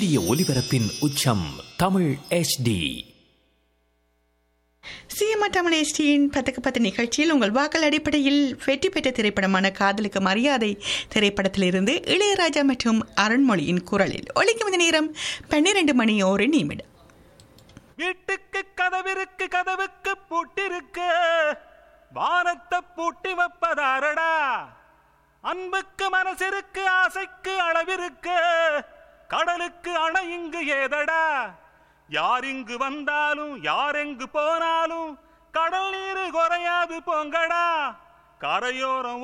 சூரிய ஒளிபரப்பின் உச்சம் தமிழ் HD சிஎம்ஆ தமிழ் எஸ்டியின் பத்துக்கு பத்து நிகழ்ச்சியில் உங்கள் வாக்கள் அடிப்படையில் வெற்றி பெற்ற திரைப்படமான காதலுக்கு மரியாதை திரைப்படத்திலிருந்து இளையராஜா மற்றும் அருண்மொழியின் குரலில் ஒலிக்கும் இந்த நேரம் பன்னிரண்டு மணி ஒரு நிமிடம் வீட்டுக்கு கதவிருக்கு கதவுக்கு பூட்டிருக்கு வானத்தை பூட்டி வைப்பதாரடா அன்புக்கு மனசிற்கு ஆசைக்கு அளவிருக்கு கடலுக்கு அணை இங்கு ஏதடா யார் இங்கு வந்தாலும் யார் எங்கு போனாலும் கடல் நீர் குறையாது போங்கடா கரையோரம்